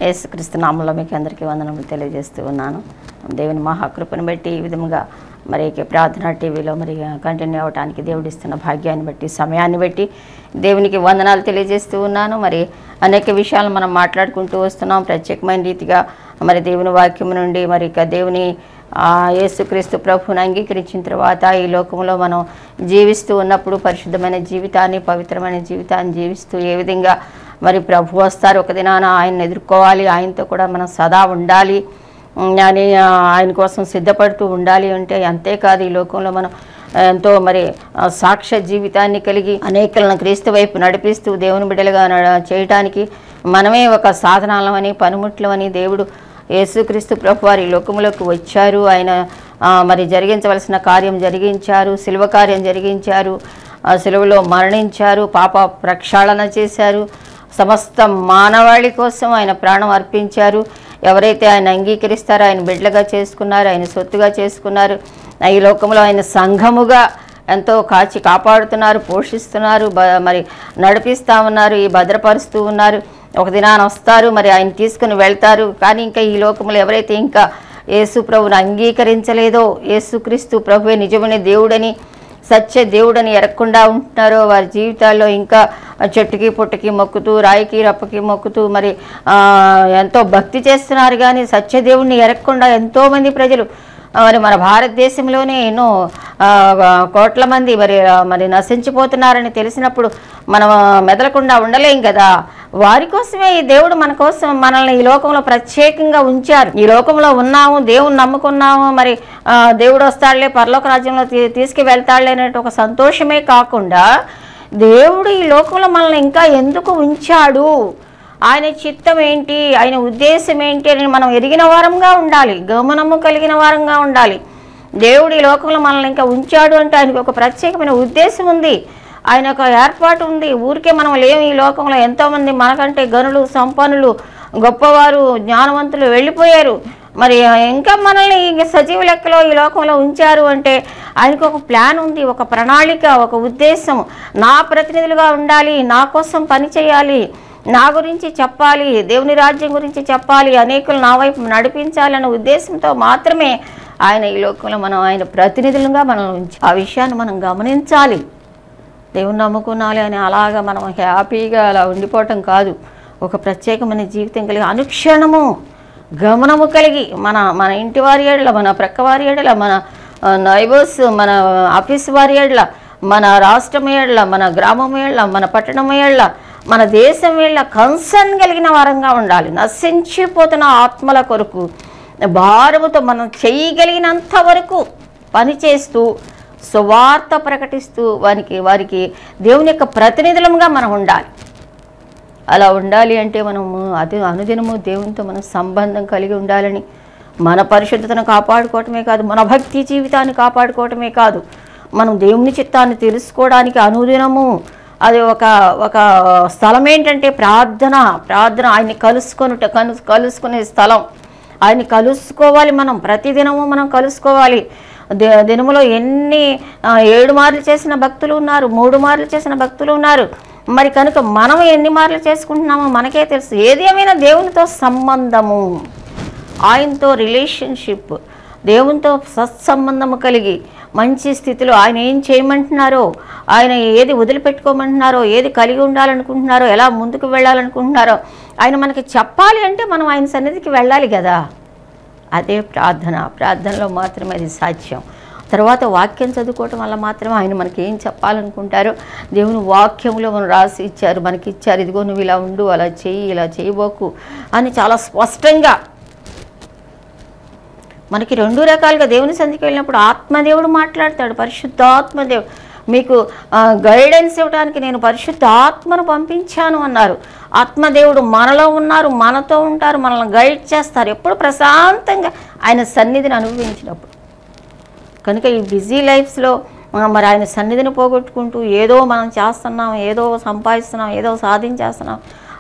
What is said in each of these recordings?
యేసుక్రీస్తు నామంలో మీకు అందరికీ వందనములు తెలియజేస్తూ ఉన్నాను దేవుని మహాకృపను బట్టి ఈ విధముగా మరి ఈ ప్రార్థన టీవీలో మరి కంటిన్యూ అవ్వడానికి దేవుడు ఇస్తున్న భాగ్యాన్ని బట్టి సమయాన్ని బట్టి దేవునికి వందనాలు తెలియజేస్తూ ఉన్నాను మరి అనేక విషయాలు మనం మాట్లాడుకుంటూ వస్తున్నాం ప్రత్యేకమైన రీతిగా మరి దేవుని వాక్యం నుండి మరి ఇక దేవుని ఆ యేసుక్రీస్తు ప్రభువుని అంగీకరించిన తర్వాత ఈ లోకంలో మనం జీవిస్తూ ఉన్నప్పుడు పరిశుద్ధమైన జీవితాన్ని పవిత్రమైన జీవితాన్ని జీవిస్తూ ఏ విధంగా మరి ప్రభు వస్తారు ఒక దినాన ఆయన్ని ఎదుర్కోవాలి ఆయనతో కూడా మనం సదా ఉండాలి ఉమ్, అని ఆ, ఆయన కోసం సిద్ధపడుతూ ఉండాలి అంటే అంతేకాదు ఈ లోకంలో మనం ఎంతో మరి ఆ, సాక్ష్య జీవితాన్ని కలిగి అనేకలను క్రీస్తు వైపు నడిపిస్తూ దేవుని బిడ్డలుగా నడ- చేయటానికి మనమే ఒక సాధనాలమని పనిముట్లమని దేవుడు యేసుక్రీస్తు ప్రభు వారి లోకములోకి వచ్చారు ఆయన ఆ, మరి జరిగించవలసిన కార్యం జరిగించారు శిల్వ కార్యం జరిగించారు ఆ శిలువలో మరణించారు పాప ప్రక్షాళన చేశారు సమస్త మానవాళి కోసం ఆయన ప్రాణం అర్పించారు ఎవరైతే ఆయన అంగీకరిస్తారో ఆయన బిడ్డలుగా చేసుకున్నారు ఆయన సొత్తుగా చేసుకున్నారు ఈ లోకంలో ఆయన సంఘముగా ఎంతో కాచి కాపాడుతున్నారు పోషిస్తున్నారు బ- మరి నడిపిస్తూ ఉన్నారు ఈ భద్రపరుస్తూ ఉన్నారు ఒక దినాన వస్తారు మరి ఆయన తీసుకుని వెళ్తారు కానీ ఇంకా ఈ లోకంలో ఎవరైతే ఇంకా యేసు ప్రభుని అంగీకరించలేదో యేసుక్రీస్తు ప్రభువే నిజమైన దేవుడని సత్య దేవుడని ఎరగకుండా ఉంటున్నారో వారి జీవితాల్లో ఇంకా చెట్టుకి పుట్టకి మొక్కుతూ రాయికి రప్పకి మొక్కుతూ మరి ఆ, ఎంతో భక్తి చేస్తున్నారు కానీ సత్య దేవుడిని ఎరగకుండా ఎంతోమంది ప్రజలు ఆ, మరి మన భారతదేశంలోనే ఎన్నో ఆ, కోట్ల మంది మరి ఆ, మరి నశించిపోతున్నారని తెలిసినప్పుడు మనం ఆ, మెదలకుండా ఉండలేం కదా వారి కోసమే ఈ దేవుడు మన కోసం మనల్ని ఈ లోకంలో ప్రత్యేకంగా ఉంచారు ఈ లోకంలో ఉన్నాము దేవుని నమ్ముకున్నాము మరి ఆ, దేవుడు వస్తాడులే పరలోక రాజ్యంలో తీ- తీసుకువెళ్తాడులే అనే ఒక సంతోషమే కాకుండా దేవుడు ఈ లోకంలో మనల్ని ఇంకా ఎందుకు ఉంచాడు ఆయన చిత్తం ఏంటి ఆయన ఉద్దేశం ఏంటి అని మనం ఎరిగిన వారంగా ఉండాలి గమనము కలిగిన వారంగా ఉండాలి దేవుడు ఈ లోకంలో మనల్ని ఇంకా ఉంచాడు అంటే ఆయనకు ఒక ప్రత్యేకమైన ఉద్దేశం ఉంది ఆయన ఒక ఏర్పాటు ఉంది ఊరికే మనం లేము ఈ లోకంలో ఎంతోమంది మనకంటే గనులు సంపన్నులు గొప్పవారు జ్ఞానవంతులు వెళ్ళిపోయారు మరి ఇంకా మనల్ని ఈ సజీవ లెక్కలో ఈ లోకంలో ఉంచారు అంటే ఆయనకు ఒక ప్లాన్ ఉంది ఒక ప్రణాళిక ఒక ఉద్దేశం నా ప్రతినిధులుగా ఉండాలి నా కోసం పని చేయాలి నా గురించి చెప్పాలి దేవుని రాజ్యం గురించి చెప్పాలి అనేకులు నా వైపు నడిపించాలనే ఉద్దేశంతో మాత్రమే ఆయన ఈ లోకంలో మనం ఆయన ప్రతినిధులుగా మనం ఉంచి ఆ విషయాన్ని మనం గమనించాలి దేవుని నమ్ముకున్నాలి అని అలాగా మనం హ్యాపీగా అలా ఉండిపోవటం కాదు ఒక ప్రత్యేకమైన జీవితం కలిగి అనుక్షణము గమనము కలిగి మన మన ఇంటి వారి ఏడల మన ప్రక్క వారి ఏడల మన నైబర్స్ మన ఆఫీస్ వారి ఏడల మన రాష్ట్రం ఏడల మన గ్రామం ఏడల మన పట్టణం ఏడల మన దేశం ఏళ్ళ కన్సర్న్ కలిగిన వారంగా ఉండాలి నశించిపోతున్న ఆత్మల కొరకు భారముతో మనం చేయగలిగినంత వరకు పనిచేస్తూ సువార్త ప్రకటిస్తూ వారికి వారికి దేవుని యొక్క ప్రతినిధులముగా మనం ఉండాలి అలా ఉండాలి అంటే మనము అది అనుదినము దేవునితో మనం సంబంధం కలిగి ఉండాలని మన పరిశుద్ధతను కాపాడుకోవటమే కాదు మన భక్తి జీవితాన్ని కాపాడుకోవటమే కాదు మనం దేవుని చిత్తాన్ని తెలుసుకోవడానికి అనుదినము అది ఒక ఒక స్థలం ఏంటంటే ప్రార్థన ప్రార్థన ఆయన్ని కలుసుకొనుట కను కలుసుకునే స్థలం ఆయన్ని కలుసుకోవాలి మనం ప్రతిదినము మనం కలుసుకోవాలి ది- దినములో ఎన్ని ఆ, ఏడు మార్లు చేసిన భక్తులు ఉన్నారు మూడు మార్లు చేసిన భక్తులు ఉన్నారు మరి కనుక మనం ఎన్ని మార్లు చేసుకుంటున్నామో మనకే తెలుసు ఏది ఏమైనా దేవునితో సంబంధము ఆయనతో రిలేషన్షిప్ దేవునితో సత్సంబంధము కలిగి మంచి స్థితిలో ఆయన ఏం చేయమంటున్నారో ఆయన ఏది వదిలిపెట్టుకోమంటున్నారో ఏది కలిగి ఉండాలనుకుంటున్నారో ఎలా ముందుకు వెళ్ళాలనుకుంటున్నారో ఆయన మనకి చెప్పాలి అంటే మనం ఆయన సన్నిధికి వెళ్ళాలి కదా అదే ప్రార్థన ప్రార్థనలో మాత్రమే అది సాధ్యం తర్వాత వాక్యం చదువుకోవటం వల్ల మాత్రమే ఆయన మనకి ఏం చెప్పాలనుకుంటారో దేవుని వాక్యంలో మనం రాసి ఇచ్చారు మనకి ఇచ్చారు ఇదిగో నువ్వు ఇలా ఉండు అలా చెయ్యి ఇలా చేయబోకు అని చాలా స్పష్టంగా మనకి రెండు రకాలుగా దేవుని సంధికి వెళ్ళినప్పుడు ఆత్మదేవుడు మాట్లాడతాడు పరిశుద్ధాత్మదేవుడు మీకు గైడెన్స్ ఇవ్వడానికి నేను పరిశుద్ధ ఆత్మను పంపించాను అన్నారు ఆత్మదేవుడు మనలో ఉన్నారు మనతో ఉంటారు మనల్ని గైడ్ చేస్తారు ఎప్పుడు ప్రశాంతంగా ఆయన సన్నిధిని అనుభవించినప్పుడు కనుక ఈ బిజీ లైఫ్స్లో ఆ, మరి ఆయన సన్నిధిని పోగొట్టుకుంటూ ఏదో మనం చేస్తున్నాం ఏదో సంపాదిస్తున్నాం ఏదో సాధించేస్తున్నాం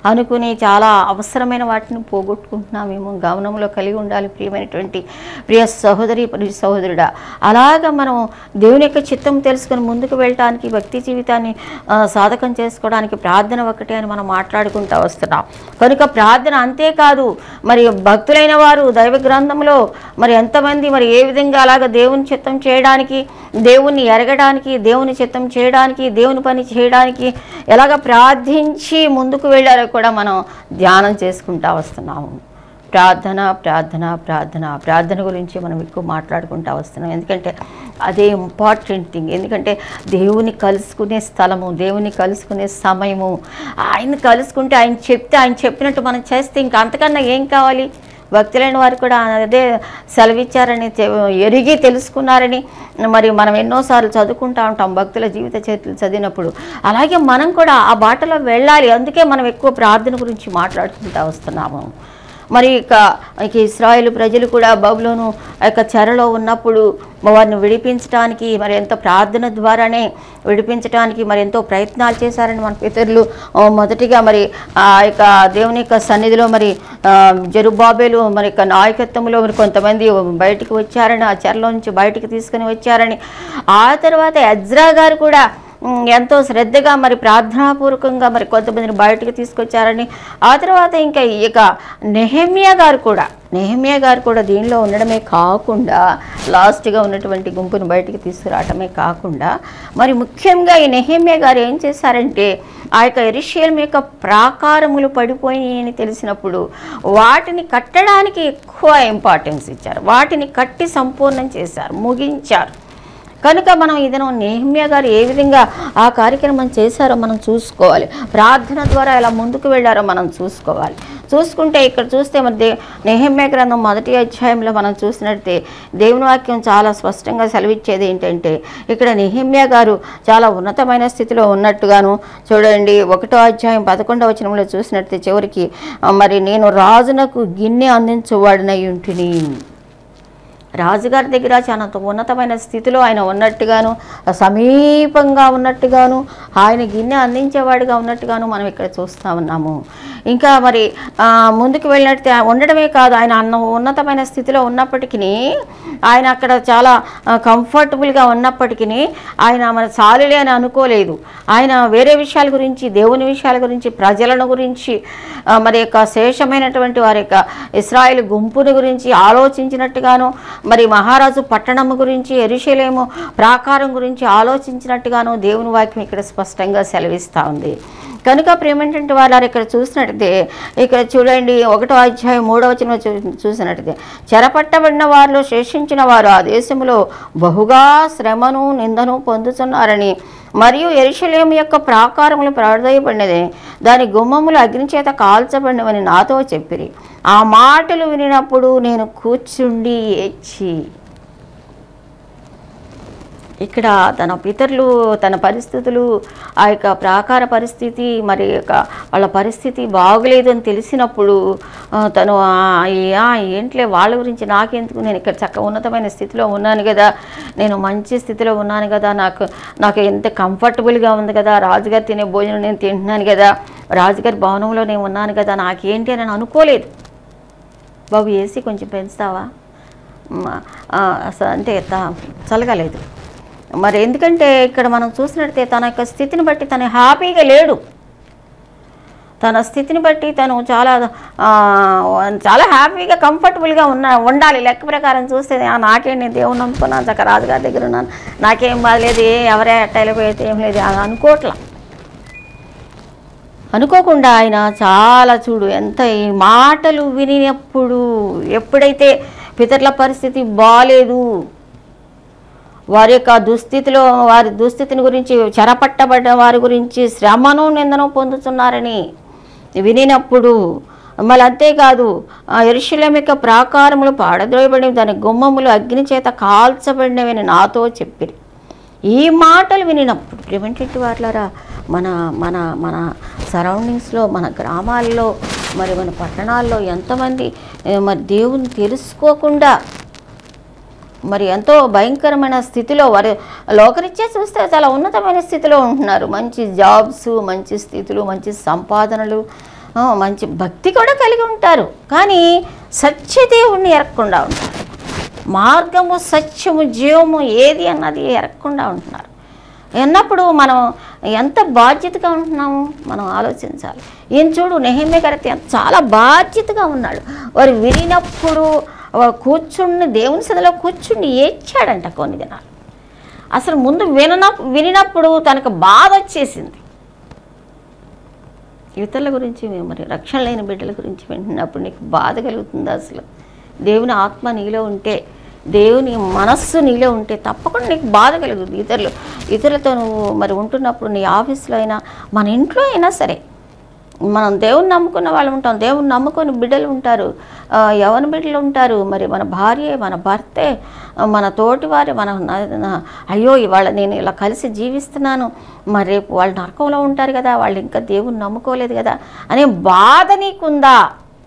అనుకుని చాలా అవసరమైన వాటిని పోగొట్టుకుంటున్నామేమో గమనంలో కలిగి ఉండాలి ప్రియమైనటువంటి ప్రియ సహోదరి ప్రియ సహోదరుడా అలాగ మనం దేవుని యొక్క చిత్తం తెలుసుకొని ముందుకు వెళ్ళటానికి భక్తి జీవితాన్ని ఆ, సాధకం చేసుకోవడానికి ప్రార్థన ఒకటే అని మనం మాట్లాడుకుంటూ వస్తున్నాం కనుక ప్రార్థన అంతేకాదు మరి భక్తులైన వారు దైవ గ్రంథంలో మరి ఎంతమంది మరి ఏ విధంగా అలాగ దేవుని చిత్తం చేయడానికి దేవుణ్ణి ఎరగడానికి దేవుని చిత్తం చేయడానికి దేవుని పని చేయడానికి ఎలాగ ప్రార్థించి ముందుకు వెళ్ళారో కూడా మనం ధ్యానం చేసుకుంటా వస్తున్నాము ప్రార్థన ప్రార్థన ప్రార్థన ప్రార్థన గురించి మనం ఎక్కువ మాట్లాడుకుంటా వస్తున్నాం ఎందుకంటే అదే ఇంపార్టెంట్ థింగ్ ఎందుకంటే దేవుని కలుసుకునే స్థలము దేవుని కలుసుకునే సమయము ఆయన కలుసుకుంటే ఆయన చెప్తే ఆయన చెప్పినట్టు మనం చేస్తే ఇంకా అంతకన్నా ఏం కావాలి భక్తులైన వారు కూడా అదే సెలవిచ్చారని తె- ఎరిగి తెలుసుకున్నారని మరి మనం ఎన్నోసార్లు చదువుకుంటా ఉంటాం భక్తుల జీవిత చేతులు చదివినప్పుడు అలాగే మనం కూడా ఆ బాటలో వెళ్ళాలి అందుకే మనం ఎక్కువ ప్రార్థన గురించి మాట్లాడుకుంటా వస్తున్నాము మరి ఇక ఇక ఇస్రాయేల్ ప్రజలు కూడా బబులోను ఆ యొక్క చెరలో ఉన్నప్పుడు వారిని విడిపించడానికి మరి ఎంతో ప్రార్థన ద్వారానే విడిపించడానికి మరి ఎంతో ప్రయత్నాలు చేశారని మన పితరులు ఆ, మొదటిగా మరి ఆ యొక్క దేవుని యొక్క సన్నిధిలో మరి ఆ, జెరుబ్బాబేలు మరి యొక్క నాయకత్వంలో మరి కొంతమంది బయటికి వచ్చారని ఆ చెరలో నుంచి బయటికి తీసుకుని వచ్చారని ఆ తర్వాత ఎజ్రా గారు కూడా ఉమ్, ఎంతో శ్రద్ధగా మరి ప్రార్థనాపూర్వకంగా మరి కొంతమందిని బయటకు తీసుకొచ్చారని ఆ తర్వాత ఇంకా ఇక నెహమ్యా గారు కూడా నెహమ్యా గారు కూడా దీనిలో ఉండడమే కాకుండా లాస్ట్గా ఉన్నటువంటి గుంపును బయటికి తీసుకురావటమే కాకుండా మరి ముఖ్యంగా ఈ నెహమ్యా గారు ఏం చేశారంటే ఆ యొక్క ఎరిషియల్ యొక్క ప్రాకారములు పడిపోయినాయి అని తెలిసినప్పుడు వాటిని కట్టడానికి ఎక్కువ ఇంపార్టెన్స్ ఇచ్చారు వాటిని కట్టి సంపూర్ణం చేశారు ముగించారు కనుక మనం ఇదను నేహమ్య గారు ఏ విధంగా ఆ కార్యక్రమం చేశారో మనం చూసుకోవాలి ప్రార్థన ద్వారా ఎలా ముందుకు వెళ్ళారో మనం చూసుకోవాలి చూసుకుంటే ఇక్కడ చూస్తే మరి దే నెహమ్య గ్రంథం మొదటి అధ్యాయంలో మనం చూసినట్టే దేవుని వాక్యం చాలా స్పష్టంగా సెలవిచ్చేది ఏంటంటే ఇక్కడ నెహమ్య గారు చాలా ఉన్నతమైన స్థితిలో ఉన్నట్టుగాను చూడండి ఒకటో అధ్యాయం పదకొండవ వచనంలో చూసినట్టే చివరికి ఆ, మరి నేను రాజునకు గిన్నె అందించువాడినై ఉంటిని రాజుగారి దగ్గర చాలా ఉన్నతమైన స్థితిలో ఆయన ఉన్నట్టుగాను సమీపంగా ఉన్నట్టుగాను ఆయన గిన్నె అందించేవాడిగా ఉన్నట్టుగాను మనం ఇక్కడ చూస్తూ ఉన్నాము ఇంకా మరి ఆ, ముందుకు వెళ్ళినట్టు ఉండడమే కాదు ఆయన అన్న ఉన్నతమైన స్థితిలో ఉన్నప్పటికీ ఆయన అక్కడ చాలా కంఫర్టబుల్గా ఉన్నప్పటికీ ఆయన మన చాలులే అని అనుకోలేదు ఆయన వేరే విషయాల గురించి దేవుని విషయాల గురించి ప్రజలను గురించి ఆ, మరి యొక్క శేషమైనటువంటి వారి యొక్క ఇస్రాయేల్ గుంపుని గురించి ఆలోచించినట్టుగాను మరి మహారాజు పట్టణం గురించి ఎరుషలేము ప్రాకారం గురించి ఆలోచించినట్టుగాను దేవుని వాక్యం ఇక్కడ స్పష్టంగా సెలవిస్తూ ఉంది కనుక ప్రేమేంటంటే వాళ్ళు ఇక్కడ చూసినట్టయితే ఇక్కడ చూడండి ఒకటో అధ్యాయం మూడవ వచనం చూ చూసినట్టయితే చెరపట్టబడిన వారిలో శేషించిన వారు ఆ దేశంలో బహుగా శ్రమను నిందను పొందుతున్నారని మరియు ఎరుషలేము యొక్క ప్రాకారములు ప్రార్థయబడినదే దాని గుమ్మములు అగ్ని చేత కాల్చబడినవని నాతో చెప్పిరి ఆ మాటలు వినినప్పుడు నేను కూర్చుండి ఏడ్చి ఇక్కడ తన పితరులు తన పరిస్థితులు ఆ యొక్క ప్రాకార పరిస్థితి మరి యొక్క వాళ్ళ పరిస్థితి బాగలేదు అని తెలిసినప్పుడు ఆ, తను ఆ, ఈ- ఆ, ఏంట్లే వాళ్ళ గురించి నాకెందుకు నేను ఇక్కడ చక్క ఉన్నతమైన స్థితిలో ఉన్నాను కదా నేను మంచి స్థితిలో ఉన్నాను కదా నాకు నాకు ఎంత కంఫర్టబుల్గా ఉంది కదా రాజుగారు తినే భోజనం నేను తింటున్నాను కదా రాజుగారి భవనంలో నేను ఉన్నాను కదా నాకేంటి అని నేను అనుకోలేదు బాబు ఏసీ కొంచెం పెంచుతావా మ, ఆ, అస- అంటే త- చల్లగలేదు మరి ఎందుకంటే ఇక్కడ మనం చూసినట్టే తన యొక్క స్థితిని బట్టి తను హ్యాపీగా లేడు తన స్థితిని బట్టి తను చాలా ఆ, చాలా హ్యాపీగా కంఫర్టబుల్గా ఉన్న ఉండాలి లెక్క ప్రకారం చూస్తే "ఆ, నాకేం నేను దేవుని నమ్ముకున్నాను చక్క రాజుగారి దగ్గర ఉన్నాను నాకేం బాధలేదు ఏ ఎవరే అట్టయిపోయితే ఏం లేదు అని అనుకోవట్లా అనుకోకుండా ఆయన చాలా చూడు ఎంత ఈ మాటలు వినినప్పుడు ఎప్పుడైతే పితరుల పరిస్థితి బాలేదు వారి యొక్క దుస్థితిలో వారి దుస్థితిని గురించి చెరపట్టబడ్డ వారి గురించి శ్రమను నిందను పొందుతున్నారని వినినప్పుడు మళ్ళీ అంతేకాదు ఆ ఎరుశలేం యొక్క ప్రాకారములు పాడద్రోయబడి దాని గుమ్మములు అగ్ని చేత కాల్చబడినవని నాతో చెప్పిరి ఈ మాటలు వినినప్పుడు ప్రివెంటెడ్ వార్లరా మన మన మన సరౌండింగ్స్లో మన గ్రామాల్లో మరి మన పట్టణాల్లో ఎంతమంది ఏ, మరి దేవుని తెలుసుకోకుండా మరి ఎంతో భయంకరమైన స్థితిలో వారు లోకరీత్యా చూస్తే చాలా ఉన్నతమైన స్థితిలో ఉంటున్నారు మంచి జాబ్స్ మంచి స్థితులు మంచి సంపాదనలు ఆ, మంచి భక్తి కూడా కలిగి ఉంటారు కానీ సత్యదేవుణ్ణి ఎరగకుండా ఉంటారు మార్గము సత్యము జీవము ఏది అన్నది ఎరగకుండా ఉంటున్నారు ఎన్నప్పుడు మనం ఎంత బాధ్యతగా ఉంటున్నాము మనం ఆలోచించాలి ఈయన చూడు నెహమ్య గారైతే ఎంత- చాలా బాధ్యతగా ఉన్నాడు వారు వినినప్పుడు వారు కూర్చుని దేవుని సదిలో కూర్చుని ఏడ్చాడంట కొన్ని దినాలు అసలు ముందు వినన వినినప్పుడు తనకు బాధ వచ్చేసింది ఇతరుల గురించి మరి రక్షణ లేని బిడ్డల గురించి వింటున్నప్పుడు నీకు బాధ కలుగుతుంది అసలు దేవుని ఆత్మ నీలో ఉంటే దేవుని మనస్సు నీలో ఉంటే తప్పకుండా నీకు బాధ కలుగుతుంది ఇతరులు ఇతరులతో నువ్వు మరి ఉంటున్నప్పుడు నీ ఆఫీస్లో అయినా మన ఇంట్లో అయినా సరే మనం దేవుని నమ్ముకున్న వాళ్ళు ఉంటాం దేవుని నమ్ముకొని బిడ్డలు ఉంటారు ఆ, యవన బిడ్డలు ఉంటారు మరి మన భార్య మన భర్తే ఆ, మన తోటివారి మన నా- నా- అయ్యో ఇవాళ నేను ఇలా కలిసి జీవిస్తున్నాను మరి రేపు వాళ్ళు నరకంలో ఉంటారు కదా వాళ్ళు ఇంకా దేవుని నమ్ముకోలేదు కదా అనే బాధ నీకుందా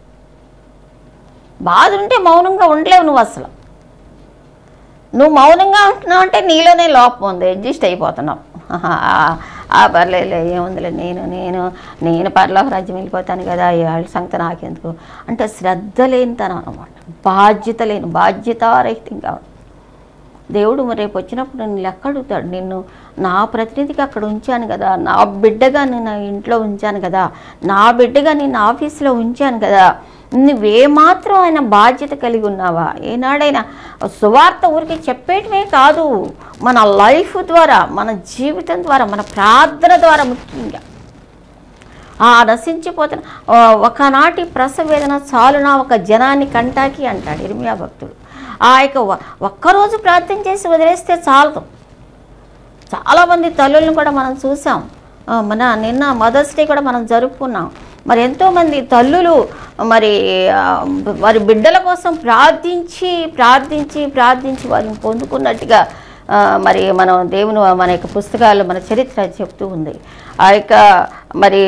బాధ ఉంటే మౌనంగా ఉండలేవు నువ్వు అసలు నువ్వు మౌనంగా ఉంటున్నావు అంటే నీలోనే లోపం ఉంది అడ్జస్ట్ అయిపోతున్నావు ఆహా, ఆ- ఆ పర్లేదులే ఏముందిలే నేను నేను నేను పరలోక రాజ్యం వెళ్ళిపోతాను కదా ఈ వాళ్ళ సంగతి నాకెందుకు అంటే శ్రద్ధ లేనితనం అనమాట బాధ్యత లేని బాధ్యతారహితంగా ఉంటుంది. దేవుడు మరి రేపు వచ్చినప్పుడు నిన్ను లెక్క అడుగుతాడు నిన్ను నా ప్రతినిధిగా అక్కడ ఉంచాను కదా నా బిడ్డగా నేను నా ఇంట్లో ఉంచాను కదా నా బిడ్డగా నేను ఆఫీసులో ఉంచాను కదా నువ్వేమాత్రం ఆయన బాధ్యత కలిగి ఉన్నావా ఏనాడైనా సువార్త ఊరికి చెప్పేయటమే కాదు మన లైఫ్ ద్వారా మన జీవితం ద్వారా మన ప్రార్థన ద్వారా ముఖ్యంగా ఆ నశించిపోతున్న ఆ, ఒకనాటి ప్రసవేదన చాలునా ఒక జనాన్ని కంటాకి అంటాడు ఇర్మియా భక్తుడు ఆ యొక్క ఒ- ఒక్కరోజు ప్రార్థన చేసి వదిలేస్తే చాలదు చాలామంది తల్లులను కూడా మనం చూసాం ఆ, మన నిన్న మదర్స్ డే కూడా మనం జరుపుకున్నాం మరి ఎంతోమంది తల్లులు మరి ఆ, వారి బిడ్డల కోసం ప్రార్థించి ప్రార్థించి ప్రార్థించి వారిని పొందుకున్నట్టుగా ఆ, మరి మనం దేవుని మన యొక్క పుస్తకాలు మన చరిత్ర చెప్తూ ఉంది ఆ యొక్క మరి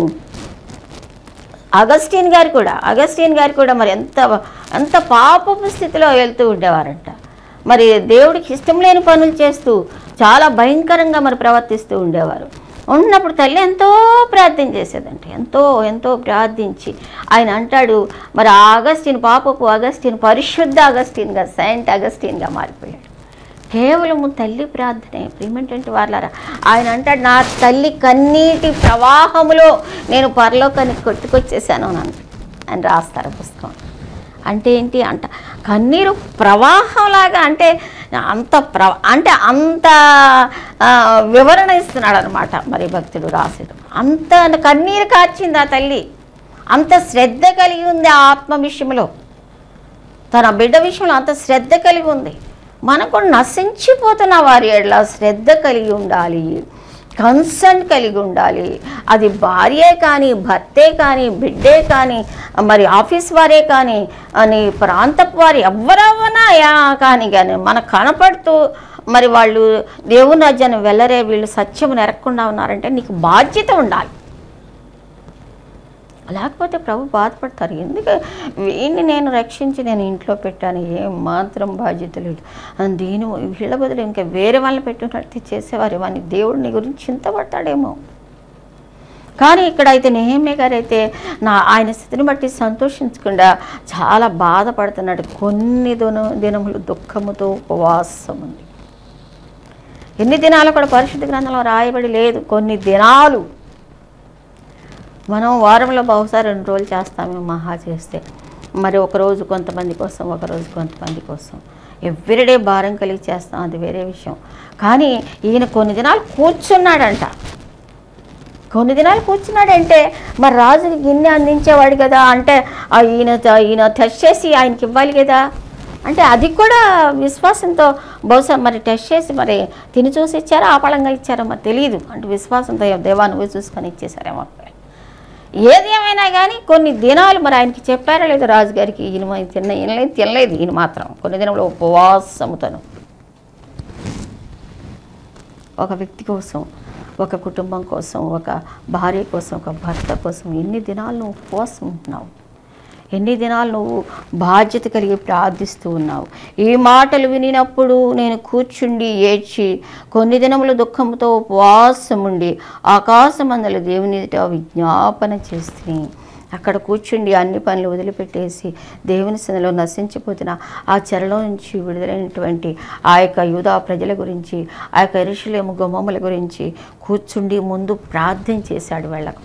అగస్టిన్ గారు కూడా అగస్టిన్ గారు కూడా మరి ఎంత ఎంత పాపపు స్థితిలో వెళ్తూ ఉండేవారంట మరి దేవుడికి ఇష్టం లేని పనులు చేస్తూ చాలా భయంకరంగా మరి ప్రవర్తిస్తూ ఉండేవారు ఉన్నప్పుడు తల్లి ఎంతో ప్రార్థన చేసేదంట ఎంతో ఎంతో ప్రార్థించి ఆయన అంటాడు మరి ఆ అగస్టిన్ పాపపు అగస్టిన్ పరిశుద్ధ అగస్టిన్గా సెయింట్ అగస్టిన్గా మారిపోయాడు కేవలము తల్లి ప్రార్థనే ప్రియమేంటంటే వాళ్ళారా ఆయన అంటాడు నా తల్లి కన్నీటి ప్రవాహములో నేను పరలోకానికి కొట్టుకొచ్చేసాను అని అంటాడు. ఆయన రాస్తారు పుస్తకం అంటే ఏంటి అంట కన్నీరు ప్రవాహంలాగా అంటే అంత ప్ర అంటే అంత ఆ, వివరణ ఇస్తున్నాడు అనమాట మరి భక్తుడు రాసుడు అంత కన్నీరు కార్చింది ఆ తల్లి అంత శ్రద్ధ కలిగి ఉంది ఆ ఆత్మ విషయంలో తన బిడ్డ విషయంలో అంత శ్రద్ధ కలిగి ఉంది మనకు నశించిపోతున్న వారి ఎడల శ్రద్ధ కలిగి ఉండాలి కన్సర్న్ కలిగి ఉండాలి అది భార్యే కానీ భర్తే కానీ బిడ్డే కానీ మరి ఆఫీస్ వారే కానీ అని ప్రాంతపు వారి ఎవరవనా యా కానీ కానీ మనకు కనపడుతూ మరి వాళ్ళు దేవుని రాజ్యాన్ని వెళ్ళరే వీళ్ళు సత్యము నెరగకుండా ఉన్నారంటే నీకు బాధ్యత ఉండాలి లేకపోతే ప్రభు బాధపడతారు ఎందుకు వీడిని నేను రక్షించి నేను ఇంట్లో పెట్టాను ఏం మాత్రం బాధ్యత లేదు అని దీని వీళ్ళ బదులు ఇంకా వేరే వాళ్ళని పెట్టున్నట్టు చేసేవారు వాని దేవుడిని గురించి చింతపడతాడేమో కానీ ఇక్కడ అయితే నెహమ్య గారు అయితే నా ఆయన స్థితిని బట్టి సంతోషించకుండా చాలా బాధపడుతున్నాడు కొన్ని దిన దినములు దుఃఖముతో ఉపవాసం ఉంది ఎన్ని దినాలు కూడా పరిశుద్ధ గ్రంథంలో రాయబడి లేదు కొన్ని దినాలు మనం వారంలో బహుశా రెండు రోజులు చేస్తాము మహా చేస్తే మరి ఒక రోజు కొంతమంది కోసం ఒక రోజు కొంతమంది కోసం ఎవ్రీడే భారం కలిగి చేస్తాం అది వేరే విషయం కానీ ఈయన కొన్ని దినాలు కూర్చున్నాడంట కొన్ని దినాలు కూర్చున్నాడంటే మరి రాజుకి గిన్నె అందించేవాడు కదా అంటే ఆ ఈయన ఈయన టెస్ట్ చేసి ఆయనకి ఇవ్వాలి కదా అంటే అది కూడా విశ్వాసంతో బహుశా మరి టెస్ట్ చేసి మరి తిని చూసి ఇచ్చారా ఆపళంగా ఇచ్చారా మరి తెలియదు అంటే విశ్వాసంతో దేవా నువ్వే చూసుకొని ఇచ్చేసారేమో ఏది ఏమైనా కానీ కొన్ని దినాలు మరి ఆయనకి చెప్పారా లేదా రాజుగారికి ఈయన మరి తిన్న ఈయన తినలేదు ఈయన మాత్రం కొన్ని దినములు ఉపవాసముతను ఒక వ్యక్తి కోసం ఒక కుటుంబం కోసం ఒక భార్య కోసం ఒక భర్త కోసం ఎన్ని దినాలు నువ్వు ఉపవాసం ఉంటున్నావు ఎన్ని దినాలు నువ్వు బాధ్యత కలిగి ప్రార్థిస్తూ ఉన్నావు ఈ మాటలు వినినప్పుడు నేను కూర్చుండి ఏడ్చి కొన్ని దినములు దుఃఖంతో ఉపవాసం ఉండి ఆకాశమందల దేవుని ఎదుట విజ్ఞాపన చేస్తుంది అక్కడ కూర్చుండి అన్ని పనులు వదిలిపెట్టేసి దేవుని సన్నిలో నశించిపోతున్న ఆ చెరలో నుంచి విడుదలైనటువంటి ఆ యొక్క యూదా ప్రజల గురించి ఆ యొక్క ఎరుషులేము గుమ్మముల గురించి కూర్చుండి ముందు ప్రార్థన చేశాడు వెళ్ళక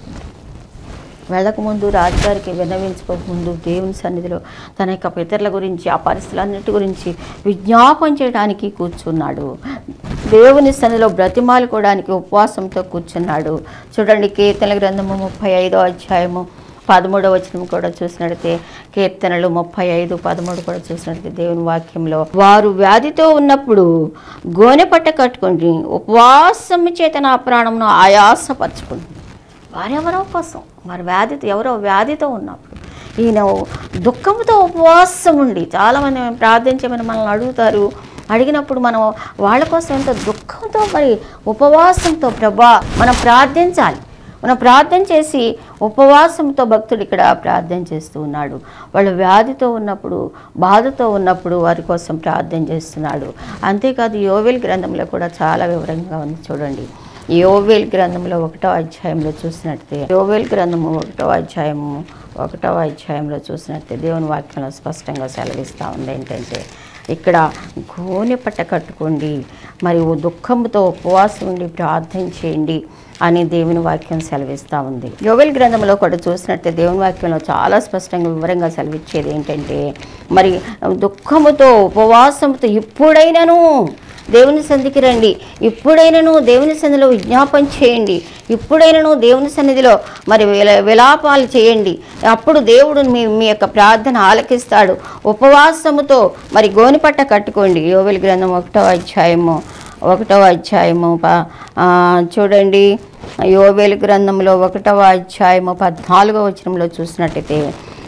వెళ్ళక ముందు రాజుగారికి విన్నవించుకోక ముందు దేవుని సన్నిధిలో తన యొక్క పితరుల గురించి ఆ పరిస్థితులన్నిటి గురించి విజ్ఞాపం చేయడానికి కూర్చున్నాడు దేవుని సన్నిధిలో బ్రతిమాలుకోవడానికి ఉపవాసంతో కూర్చున్నాడు చూడండి కీర్తన గ్రంథము ముప్పై ఐదో అధ్యాయము పదమూడవ వచనం కూడా చూసినట్లయితే కీర్తనలు ముప్పై ఐదు పదమూడు కూడా చూసినట్లయితే దేవుని వాక్యంలో వారు వ్యాధితో ఉన్నప్పుడు గోనె పట్ట కట్టుకొని ఉపవాసము చేత నా ప్రాణమును ఆయాసపరచుకుంటుంది వారెవరో కోసం వారి వ్యాధితో ఎవరో వ్యాధితో ఉన్నప్పుడు ఈయన దుఃఖంతో ఉపవాసం ఉండి చాలామంది మేము ప్రార్థించమని మనల్ని అడుగుతారు అడిగినప్పుడు మనం వాళ్ళ కోసం ఎంతో దుఃఖంతో మరి ఉపవాసంతో ప్రభా మనం ప్రార్థించాలి మనం ప్రార్థన చేసి ఉపవాసంతో భక్తుడు ఇక్కడ ప్రార్థన చేస్తూ ఉన్నాడు వాళ్ళు వ్యాధితో ఉన్నప్పుడు బాధతో ఉన్నప్పుడు వారి కోసం ప్రార్థన చేస్తున్నాడు అంతేకాదు యోవేల్ గ్రంథంలో కూడా చాలా వివరంగా ఉంది చూడండి యోవేల్ గ్రంథంలో ఒకటో అధ్యాయంలో చూసినట్టే యోవేల్ గ్రంథము ఒకటో అధ్యాయము ఒకటో అధ్యాయంలో చూసినట్టే దేవుని వాక్యంలో స్పష్టంగా సెలవిస్తూ ఉంది ఏంటంటే ఇక్కడ గోనె పట్ట కట్టుకోండి మరి ఓ దుఃఖంతో ఉపవాసం ఉండి ప్రార్థన చేయండి అని దేవుని వాక్యం సెలవిస్తూ ఉంది యోవెల్ గ్రంథంలో కూడా చూసినట్టే దేవుని వాక్యంలో చాలా స్పష్టంగా వివరంగా సెలవిచ్చేది ఏంటంటే మరి దుఃఖముతో ఉపవాసంతో ఇప్పుడైనను దేవుని సంధికి రండి ఇప్పుడైనను దేవుని సన్నిధిలో విజ్ఞాపం చేయండి ఇప్పుడైనను దేవుని సన్నిధిలో మరి విల విలాపాలు చేయండి అప్పుడు దేవుడు మీ మీ యొక్క ప్రార్థన ఆలకిస్తాడు ఉపవాసముతో మరి గోనిపట్ట కట్టుకోండి యోవెల్ గ్రంథం ఒకటో అధ్యాయము ఒకటవ అధ్యాయము ప- ఆ, చూడండి యోవేలు గ్రంథంలో ఒకటవ అధ్యాయము పద్నాలుగో వచనంలో చూసినట్టయితే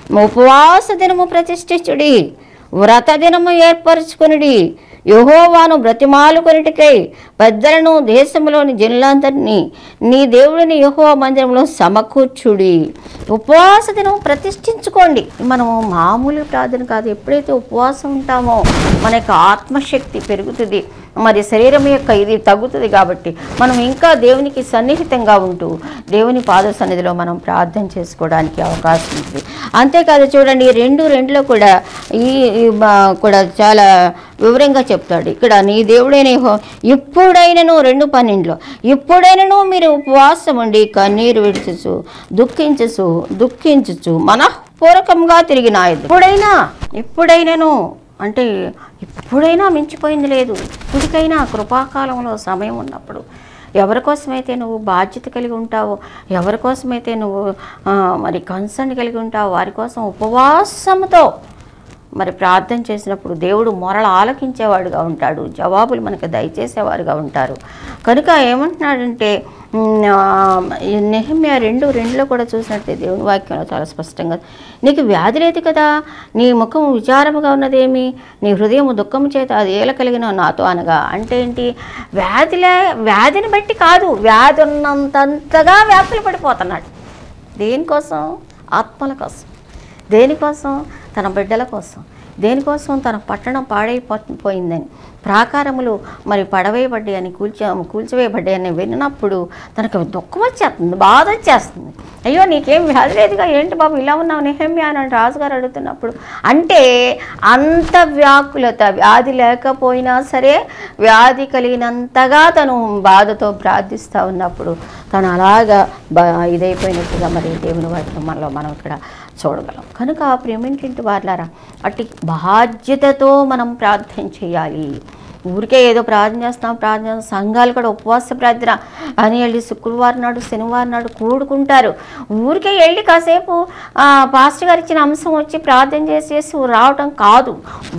ఉపవాస దినము ప్రతిష్ఠించుడి వ్రత దినము ఏర్పరచుకొనుడి యహోవాను బ్రతిమాలుకొనిటికై పెద్దలను దేశంలోని జనులందరినీ నీ దేవుడిని యహోవా మందిరంలో సమకూర్చుడి ఉపవాస దినం ప్రతిష్ఠించుకోండి మనము మామూలు ప్రార్థన కాదు ఎప్పుడైతే ఉపవాసం ఉంటామో మన యొక్క ఆత్మశక్తి పెరుగుతుంది మరి శరీరం యొక్క ఇది తగ్గుతుంది కాబట్టి మనం ఇంకా దేవునికి సన్నిహితంగా ఉంటూ దేవుని పాద సన్నిధిలో మనం ప్రార్థన చేసుకోవడానికి అవకాశం ఉంటుంది అంతేకాదు చూడండి ఈ రెండు రెండులో కూడా ఈ ఈ మా- కూడా చాలా వివరంగా చెప్తాడు ఇక్కడ నీ దేవుడైన యెహోవా ఇప్పుడైనను రెండు పన్నెండులో ఇప్పుడైనను మీరు ఉపవాసం ఉండి కన్నీరు విడిచుచు దుఃఖించుచు దుఃఖించుచు మనఃపూర్వకంగా తిరిగి నా ఎదుట. ఇప్పుడైనా ఇప్పుడైనను అంటే ఇప్పుడైనా మించిపోయింది లేదు ఇప్పటికైనా కృపాకాలంలో సమయం ఉన్నప్పుడు ఎవరి కోసమైతే నువ్వు బాధ్యత కలిగి ఉంటావో ఎవరి కోసమైతే నువ్వు ఆ, మరి కన్సర్న్ కలిగి ఉంటావో వారి కోసం ఉపవాసంతో మరి ప్రార్థన చేసినప్పుడు దేవుడు మొరల ఆలకించేవాడుగా ఉంటాడు జవాబులు మనకు దయచేసేవారుగా ఉంటారు కనుక ఏమంటున్నాడంటే ఉమ్, ఆ, ఈ నెహమ్యా రెండు రెండులో కూడా చూసినట్టే దేవుని వాక్యంలో చాలా స్పష్టంగా నీకు వ్యాధి లేదు కదా నీ ముఖం విచారముగా ఉన్నదేమి నీ హృదయం దుఃఖము చేత అది ఏల కలిగిన నాతో అనగా అంటే ఏంటి వ్యాధిలే వ్యాధిని బట్టి కాదు వ్యాధి ఉన్నంతంతగా వ్యాధులు పడిపోతున్నాడు దేనికోసం ఆత్మల కోసం దేనికోసం తన బిడ్డల కోసం దేనికోసం తన పట్టణం పాడైపోయిందని ప్రాకారములు మరి పడవేయబడ్డాయని కూల్చ కూల్చివేయబడ్డాయని విన్నప్పుడు తనకు దుఃఖం వచ్చేస్తుంది బాధ వచ్చేస్తుంది అయ్యో నీకేం వ్యాధి లేదుగా ఏంటి బాబు ఇలా ఉన్నావు నిహమ్య అని రాజుగారు అడుగుతున్నప్పుడు అంటే అంత వ్యాకులత వ్యాధి లేకపోయినా సరే వ్యాధి కలిగినంతగా తను బాధతో ప్రార్థిస్తూ ఉన్నప్పుడు తను అలాగా బ ఇదైపోయినట్టుగా మరి దేవుని వాటిలో మనలో మనం ఇక్కడ చూడగలం కనుక ప్రేమింటి వాళ్ళారా అట్టి బాధ్యతతో మనం ప్రార్థన చేయాలి ఊరికే ఏదో ప్రార్థన చేస్తాం ప్రార్థన చేస్తాం. సంఘాలు కూడా ఉపవాస ప్రార్థన అని వెళ్ళి శుక్రవారం నాడు శనివారం నాడు కూడుకుంటారు ఊరికే వెళ్ళి కాసేపు ఆ, పాస్టర్ గారు ఇచ్చిన అంశం వచ్చి ప్రార్థన చేసేసి రావటం కాదు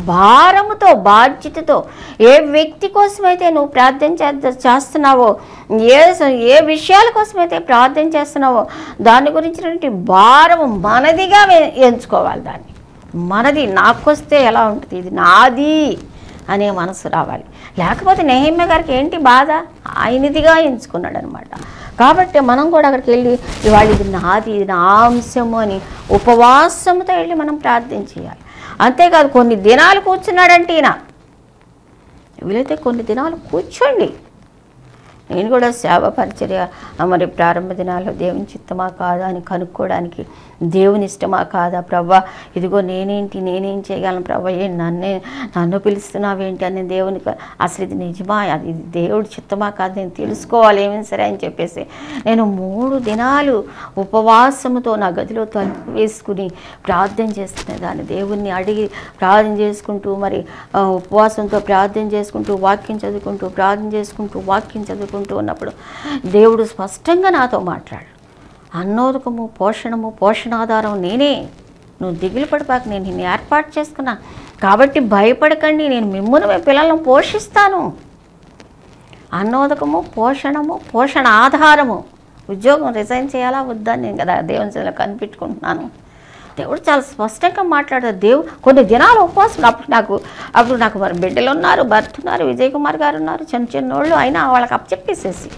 భారముతో బాధ్యతతో ఏ వ్యక్తి కోసమైతే నువ్వు ప్రార్థన చేద్ద చేస్తున్నావో ఏ స- ఏ విషయాల కోసమైతే ప్రార్థన చేస్తున్నావో దాని గురించినటువంటి భారం మనదిగా వే- ఎంచుకోవాలి దాన్ని మనది నాకొస్తే ఎలా ఉంటుంది ఇది నాది అనే మనసు రావాలి లేకపోతే నెహమ్య గారికి ఏంటి బాధ ఆయనదిగా ఎంచుకున్నాడు అనమాట కాబట్టి మనం కూడా అక్కడికి వెళ్ళి ఇవాళ ఇది నాది ఇది నా అంశము అని ఉపవాసంతో వెళ్ళి మనం ప్రార్థన చేయాలి అంతేకాదు కొన్ని దినాలు కూర్చున్నాడంటే ఈయన వీలైతే కొన్ని దినాలు కూర్చోండి నేను కూడా సేవ పరిచర్య ఆ, మరి ప్రారంభ దినాల్లో దేవుని చిత్తమా కాదా అని కనుక్కోవడానికి దేవుని ఇష్టమా కాదా ప్రభా ఇదిగో నేనేంటి నేనేం చేయగలను ప్రభా ఏ నన్నే నన్ను పిలుస్తున్నావేంటి అని దేవునికి అసలు ఇది నిజమా అది ఇది దేవుడి చిత్తమా కాదు నేను తెలుసుకోవాలి ఏమైనా సరే అని చెప్పేసి నేను మూడు దినాలు ఉపవాసముతో నా గదిలో తలుపు వేసుకుని ప్రార్థన చేస్తున్న దాన్ని దేవుణ్ణి అడిగి ప్రార్థన చేసుకుంటూ మరి ఆ, ఉపవాసంతో ప్రార్థన చేసుకుంటూ వాక్యం చదువుకుంటూ ప్రార్థన చేసుకుంటూ వాక్యం చదువుకుంటూ ఉన్నప్పుడు దేవుడు స్పష్టంగా నాతో మాట్లాడు అన్నోదకము పోషణము పోషణాధారం నేనే నువ్వు దిగులు పడిపాక నేను నిన్ను ఏర్పాటు చేసుకున్నా కాబట్టి భయపడకండి నేను మిమ్మల్ని మీ పిల్లలను పోషిస్తాను అన్నోదకము పోషణము పోషణ ఆధారము ఉద్యోగం రిజైన్ చేయాలా వద్దా నేను కదా దేవుని సేవలో కనిపెట్టుకుంటున్నాను దేవుడు చాలా స్పష్టంగా మాట్లాడారు దేవుడు కొన్ని దినాలు ఉపవాసం అప్పుడు నాకు అప్పుడు నాకు మరి బిడ్డలు ఉన్నారు భర్త ఉన్నారు విజయ్ కుమార్ గారు ఉన్నారు చిన్న చిన్నోళ్ళు అయినా వాళ్ళకి అప్పచెప్పేసేసి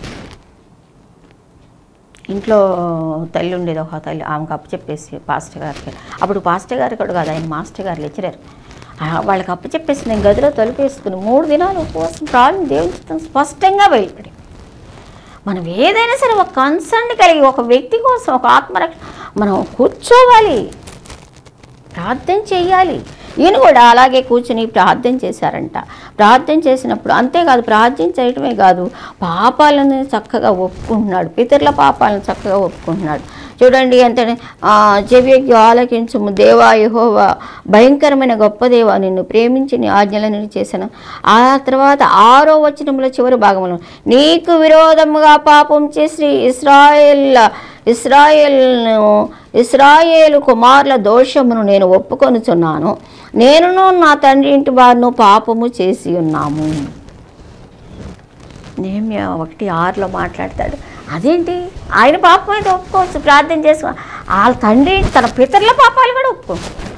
ఇంట్లో తల్లి ఉండేది ఒక తల్లి ఆమెకు అప్పచెప్పేసి పాస్టర్ గారికి అప్పుడు పాస్టర్ గారు కూడా కాదు ఆయన మాస్టర్ గారు లెక్చరర్ ఆ, వాళ్ళకి అప్పచెప్పేసి నేను గదిలో తలుపు వేసుకుని మూడు దినాలు ఉపవాసం ప్రాణం దేవుని చిత్తం స్పష్టంగా బయలుపడి మనం ఏదైనా సరే ఒక కన్సర్న్ కలిగి ఒక వ్యక్తి కోసం ఒక ఆత్మరక్ష మనం కూర్చోవాలి ప్రార్థన చేయాలి ఈయన కూడా అలాగే కూర్చుని ప్రార్థన చేశారంట ప్రార్థన చేసినప్పుడు అంతేకాదు ప్రార్థన చేయటమే కాదు పాపాలను చక్కగా ఒప్పుకుంటున్నాడు పితరుల పాపాలను చక్కగా ఒప్పుకుంటున్నాడు చూడండి ఎంత చెవియకి ఆలకించుము దేవా యెహోవా భయంకరమైన గొప్ప దేవా నిన్ను ప్రేమించి నీ ఆజ్ఞలను చేశాను ఆ తర్వాత ఆరో వచనముల చివరి భాగంలో నీకు విరోధముగా పాపం చేసి ఇస్రాయేల్ ఇస్రాయేల్ను ఇస్రాయేలు కుమారుల దోషమును నేను ఒప్పుకొనుచున్నాను నేనును నా తండ్రి ఇంటి వారిను పాపము చేసి ఉన్నాము నేమ్య ఒకటి ఆరులో మాట్లాడతాడు అదేంటి ఆయన పాపం అయితే ఒప్పుకోవచ్చు ప్రార్థన చేసుకో వాళ్ళ తండ్రి తన పితరుల పాపాలు కూడా ఒప్పుకో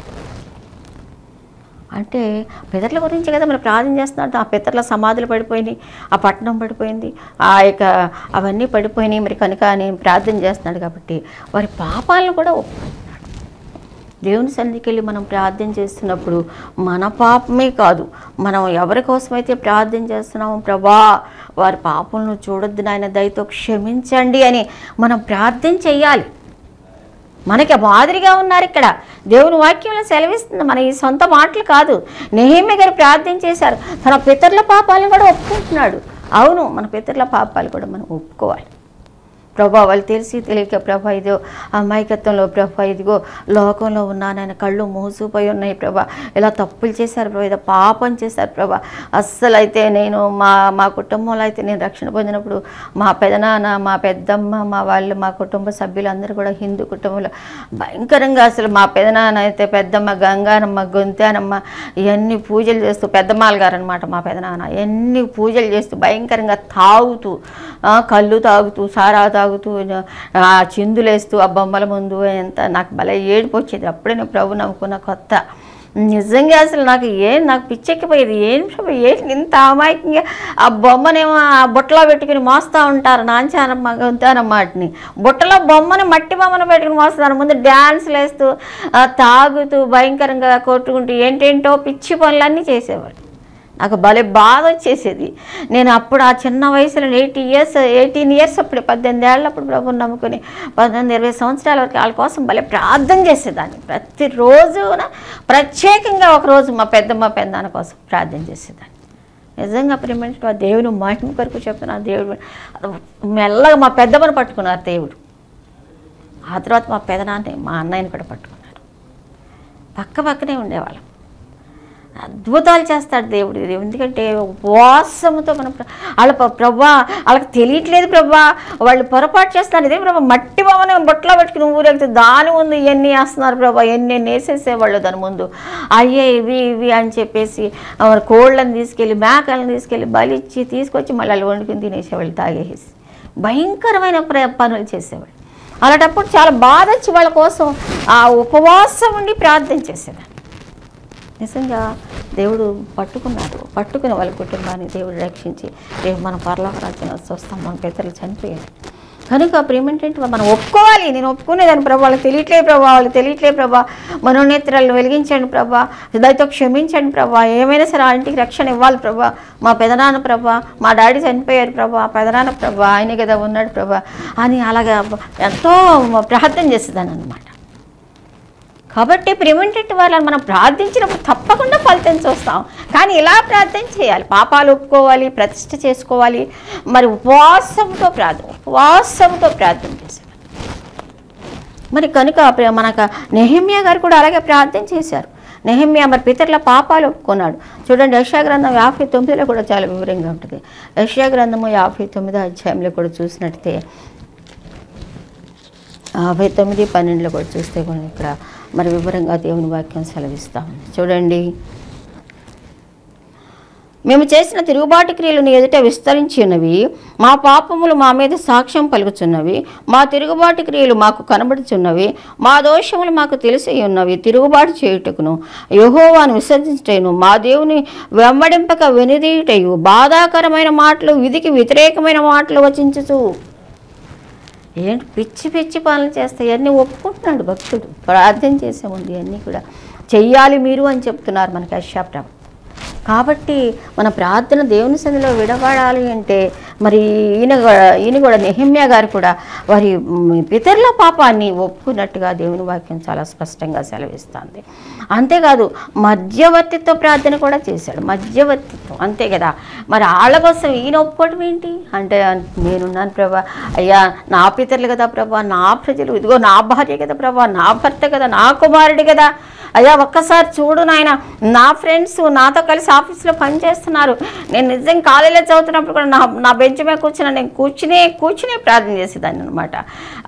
అంటే పితరుల గురించి కదా మనం ప్రార్థన చేస్తున్నాడు ఆ పితరుల సమాధులు పడిపోయినాయి ఆ పట్టణం పడిపోయింది ఆ యొక్క అవన్నీ పడిపోయినాయి మరి కనుక నేను ప్రార్థన చేస్తున్నాడు కాబట్టి వారి పాపాలను కూడా ఒప్పుకుంటున్నాడు దేవుని సన్నిధికి వెళ్ళి మనం ప్రార్థన చేస్తున్నప్పుడు మన పాపమే కాదు మనం ఎవరి కోసమైతే ప్రార్థన చేస్తున్నామో ప్రభా వారి పాపలను చూడొద్దు నాయన దయతో క్షమించండి అని మనం ప్రార్థన చేయాలి మనకి మాదిరిగా ఉన్నారు ఇక్కడ దేవుని వాక్యంలో సెలవిస్తుంది మన ఈ సొంత మాటలు కాదు నెహేమి గారు ప్రార్థన చేశారు తన పితరుల పాపాలను కూడా ఒప్పుకుంటున్నాడు అవును మన పితరుల పాపాలు కూడా మనం ఒప్పుకోవాలి ప్రభా వాళ్ళు తెలిసి తెలియక ప్రభా ఇదో అమాయకత్వంలో ప్రభా ఇదిగో లోకంలో ఉన్నానని కళ్ళు మూసిపోయి ఉన్నాయి ప్రభా ఇలా తప్పులు చేశారు ప్రభా ఏదో పాపం చేశారు ప్రభా అస్సలు అయితే నేను మా మా కుటుంబంలో అయితే నేను రక్షణ పొందినప్పుడు మా పెదనాన్న మా పెద్దమ్మ మా వాళ్ళు మా కుటుంబ సభ్యులందరూ కూడా హిందూ కుటుంబంలో భయంకరంగా అసలు మా పెదనాన్న అయితే పెద్దమ్మ గంగానమ్మ గొంతానమ్మ ఇవన్నీ పూజలు చేస్తూ పెద్దమ్మాల గారు అనమాట మా పెదనాన్న ఎన్ని పూజలు చేస్తూ భయంకరంగా తాగుతూ ఆ, కళ్ళు తాగుతూ సారా తాగుతూ ఆ, చిందులేస్తూ ఆ బొమ్మల ముందు ఎంత నాకు భలే ఏడుపు వచ్చేది అప్పుడే నేను ప్రభు నమ్ముకున్న కొత్త నిజంగా అసలు నాకు ఏం నాకు పిచ్చెక్కిపోయేది ఏం ప్రభు ఏంటి ఇంత అమాయకంగా ఆ బొమ్మనేమో ఆ బుట్టలో పెట్టుకుని మోస్తూ ఉంటారు నాంచానమ్మ గొంతానమ్మ వాటిని బుట్టలో బొమ్మని మట్టి బొమ్మను పెట్టుకుని మోస్తున్నారు ముందు డ్యాన్స్లు వేస్తూ ఆ, తాగుతూ భయంకరంగా కొట్టుకుంటూ ఏంటేంటో పిచ్చి పనులన్నీ చేసేవాడు నాకు భలే బాధ వచ్చేసేది నేను అప్పుడు ఆ చిన్న వయసులో ఎయిటీ ఇయర్స్ ఎయిటీన్ ఇయర్స్ అప్పుడు పద్దెనిమిది ఏళ్ళప్పుడు ప్రభుని నమ్ముకుని పద్దెనిమిది ఇరవై సంవత్సరాల వరకు వాళ్ళ కోసం భలే ప్రార్థన చేసేదాన్ని ప్రతిరోజున ప్రత్యేకంగా ఒకరోజు మా పెద్దమ్మ పెద్దనాన్న కోసం ప్రార్థన చేసేదాన్ని నిజంగా ప్రేమించిన ఆ దేవుని మహిమ కొరకు చెప్తున్నా దేవుడు మెల్లగా మా పెద్దమ్మని పట్టుకున్నారు దేవుడు ఆ తర్వాత మా పెదనాన్ని మా అన్నయ్యని కూడా పట్టుకున్నారు పక్క పక్కనే ఉండేవాళ్ళం అద్భుతాలు చేస్తాడు దేవుడు ఇది ఎందుకంటే ఉపవాసముతో మనం ప్ర- వాళ్ళ ప్ర- ప్రభా వాళ్ళకి తెలియట్లేదు ప్రభా వాళ్ళు పొరపాటు చేస్తున్నారు ఇదే ప్రభా మట్టి బొమ్మని బొట్టలో పెట్టుకుని ఊరెళ్తే దాని ముందు ఇవన్నీ వేస్తున్నారు ప్రభా ఎన్ని వేసేసేవాళ్ళు దాని ముందు అయ్యే ఇవి ఇవి అని చెప్పేసి ఆ మరి కోళ్ళని తీసుకెళ్ళి మేకలను తీసుకెళ్ళి బలిచ్చి తీసుకొచ్చి మళ్ళీ వాళ్ళు వండుకుని తినేసేవాళ్ళు తాగేసి భయంకరమైన ప్ర పనులు చేసేవాళ్ళు అలాంటప్పుడు చాలా బాధ వచ్చి వాళ్ళ కోసం ఆ ఉపవాసం ఉండి ప్రార్థన చేసేదాన్ని నిజంగా దేవుడు పట్టుకున్నాడు పట్టుకుని వాళ్ళ కుటుంబాన్ని దేవుడు రక్షించి రేపు మన పరలోక రాజ్యం చూస్తాం మన పితరులు చనిపోయారు కనుక ప్రేమేంటంటే మనం ఒప్పుకోవాలి నేను ఒప్పుకునేదాన్ని ప్రభా వాళ్ళకి తెలియట్లే ప్రభా వాళ్ళకి తెలియట్లే ప్రభా మనోనేత్రాలను వెలిగించండి ప్రభా దయతో క్షమించండి ప్రభా ఏమైనా సరే ఆ ఇంటికి రక్షణ ఇవ్వాలి ప్రభా మా పెదనాన్న ప్రభా మా డాడీ చనిపోయారు ప్రభా పెదనాన్న ప్రభా ఆయనే కదా ఉన్నాడు ప్రభా అని అలాగా ఎంతో ప్రార్థన చేసేదాన్ని అనమాట కాబట్టి ప్రిమెంటెంట్ వాళ్ళని మనం ప్రార్థించినప్పుడు తప్పకుండా ఫలితం చూస్తాం కానీ ఇలా ప్రార్థన చేయాలి పాపాలు ఒప్పుకోవాలి ప్రతిష్ఠ చేసుకోవాలి మరి ఉపవాసంతో ప్రార్థన ఉపవాసంతో ప్రార్థన చేసేవారు మరి కనుక ప్ర- మనకు నెహమ్యా గారు కూడా అలాగే ప్రార్థన చేశారు నెహమ్యా మరి పితరుల పాపాలు ఒప్పుకున్నాడు చూడండి యశా గ్రంథం యాభై తొమ్మిదిలో కూడా చాలా వివరంగా ఉంటుంది యశా గ్రంథము యాభై తొమ్మిదో అధ్యాయంలో కూడా చూసినట్టే యాభై తొమ్మిది పన్నెండులో కూడా చూస్తే కూడా ఇక్కడ మరి వివరంగా దేవుని వాక్యం సెలవిస్తా ఉంది చూడండి మేము చేసిన తిరుగుబాటు క్రియలు నీ ఎదుట విస్తరించి ఉన్నవి మా పాపములు మా మీద సాక్ష్యం పలుకుచున్నవి మా తిరుగుబాటు క్రియలు మాకు కనబడుచున్నవి మా దోషములు మాకు తెలిసి ఉన్నవి తిరుగుబాటు చేయుటకును యహోవాను విసర్జించటను మా దేవుని వెంబడింపక వెనుదీయుటయు బాధాకరమైన మాటలు విధికి వ్యతిరేకమైన మాటలు వచించుచు ఏంటి పిచ్చి పిచ్చి పనులు చేస్తాయి అన్నీ ఒప్పుకుంటున్నాడు భక్తుడు ప్రార్థన చేసే ముందు ఇవన్నీ కూడా చెయ్యాలి మీరు అని చెప్తున్నారు మనకి అశ్యాప్రామ్ కాబట్టి మన ప్రార్థన దేవుని సన్నిధిలో విడబడాలి అంటే మరి ఈయన కూడా- ఈయన కూడా నెహమ్యా గారు కూడా వారి మ్, పితరుల పాపాన్ని ఒప్పుకున్నట్టుగా దేవుని వాక్యం చాలా స్పష్టంగా సెలవిస్తుంది అంతేకాదు మధ్యవర్తిత్వ ప్రార్థన కూడా చేశాడు మధ్యవర్తిత్వం అంతే కదా మరి వాళ్ళ కోసం ఈయన ఒప్పుకోవడం ఏంటి అంటే నేనున్నాను ప్రభా అయ్యా నా పితరులు కదా ప్రభా నా ప్రజలు ఇదిగో నా భార్య కదా ప్రభా నా భర్త కదా నా కుమారుడు కదా అయ్యా ఒక్కసారి చూడు నాయన నా ఫ్రెండ్స్ నాతో కలిసి ఆఫీస్లో పనిచేస్తున్నారు నేను నిజంగా కాలేజీలో చదువుతున్నప్పుడు కూడా నా నా బెంచ్ మీద కూర్చున్నా నేను కూర్చునే కూర్చునే ప్రార్థన చేసేదాన్ని అనమాట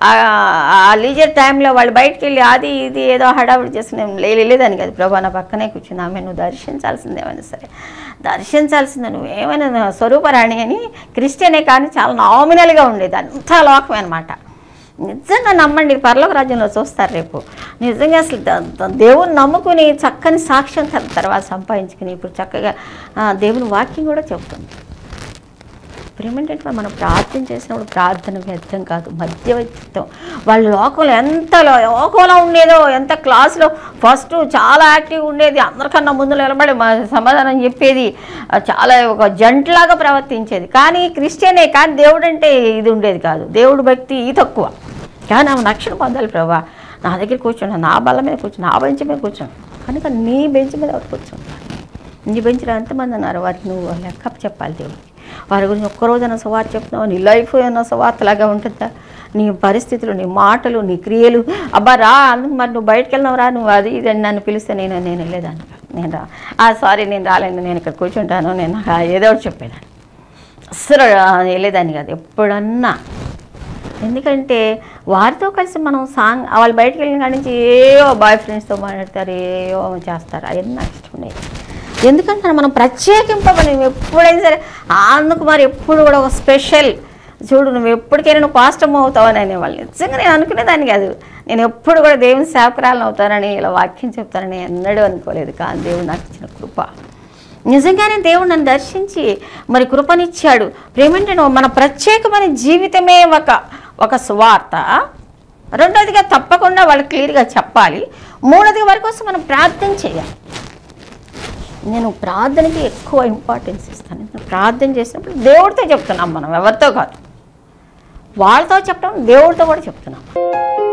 ఆ లీజర్ టైంలో వాళ్ళు బయటికి వెళ్ళి అది ఇది ఏదో హడావిడి చేసి నేను లే- వెళ్ళేదాన్ని కదా ప్రభా నా పక్కనే కూర్చుని ఆమె నువ్వు దర్శించాల్సిందేమైనా సరే దర్శించాల్సిందే నువ్వు ఏమైనా నా స్వరూపరాణి అని క్రిస్టియనే కానీ చాలా నామినల్గా ఉండేది అంతా లోకమే అనమాట నిజంగా నమ్మండి పరలోక రాజ్యంలో చూస్తారు రేపు నిజంగా అసలు ద- ద- దేవుని నమ్ముకుని చక్కని సాక్ష్యం తన తర్వాత సంపాదించుకుని ఇప్పుడు చక్కగా ఆ, దేవుని వాక్యం కూడా చెప్తుంది ప్రేమేంటంటే మనం ప్రార్థన చేసినప్పుడు ప్రార్థన వ్యర్థం కాదు మధ్యవర్తిత్వం వాళ్ళ లోకంలో ఎంత లో- లోకంలో ఉండేదో ఎంత క్లాస్లో ఫస్ట్ చాలా యాక్టివ్ ఉండేది అందరికన్నా ముందు నిలబడి మా సమాధానం చెప్పేది ఆ, చాలా ఒక జంటలాగా ప్రవర్తించేది కానీ క్రిస్టియనే కానీ దేవుడు అంటే ఇది ఉండేది కాదు దేవుడు భక్తి ఈ తక్కువ కానీ ఆమె రక్షణ పొందాలి ప్రభా నా దగ్గర కూర్చోండి నా బల్ల మీద కూర్చొని నా బెంచ్ మీద కూర్చోండి కనుక నీ బెంచ్ మీద ఎవరు కూర్చోండి నీ బెంచ్లో ఎంతమంది ఉన్నారు వారికి నువ్వు లెక్క చెప్పాలి దేవుడికి వారి గురించి ఒక్కరోజైనా సువార్త చెప్తున్నావు నీ లైఫ్ ఏమన్నా సువార్తలాగా ఉంటుందా నీ పరిస్థితులు నీ మాటలు నీ క్రియలు అబ్బా రా అందుకు మరి నువ్వు బయటకు వెళ్ళినావు రా నువ్వు అది ఇది అని నన్ను పిలిస్తే నేను నేను వెళ్ళేదాన్ని కాదు. నేను రా ఆ సారీ నేను రాలేను నేను ఇక్కడ కూర్చుంటాను నేను ఆ ఏదో ఒకటి చెప్పేదాన్ని అస్సలు ఆ, వెళ్ళేదాన్ని కాదు ఎప్పుడన్నా ఎందుకంటే వారితో కలిసి మనం సాంగ్ వాళ్ళు బయటకు వెళ్ళిన కాడి నుంచి ఏవో బాయ్ ఫ్రెండ్స్తో మాట్లాడతారు ఏవో చేస్తారు అవన్నీ నాకు ఇష్టం ఉండేది ఎందుకంటే మనం ప్రత్యేకింపబడి నువ్వు ఎప్పుడైనా సరే అందుకు మరి ఎప్పుడు కూడా ఒక స్పెషల్ చూడు నువ్వు ఎప్పటికైనా నువ్వు పాస్టమ్ అవుతావని అనేవాళ్ళు నిజంగా నేను అనుకునేదాన్ని కాదు నేను ఎప్పుడు కూడా దేవుని సేవకురాలను అవుతానని ఇలా వాక్యం చెప్తానని ఎన్నడూ అనుకోలేదు కానీ దేవుడు నాకు ఇచ్చిన కృప నిజంగానే దేవుడు నన్ను దర్శించి మరి కృపనిచ్చాడు ప్రేమంటే నువ్వు మన ప్రత్యేకమైన జీవితమే ఒక ఒక సువార్త రెండోదిగా తప్పకుండా వాళ్ళు క్లియర్గా చెప్పాలి మూడోదిగా వారి కోసం మనం ప్రార్థన చేయాలి నేను ప్రార్థనకి ఎక్కువ ఇంపార్టెన్స్ ఇస్తాను నేను ప్రార్థన చేసినప్పుడు దేవుడితో చెప్తున్నాం మనం ఎవరితో కాదు వాళ్ళతో చెప్పడం దేవుడితో కూడా చెప్తున్నాం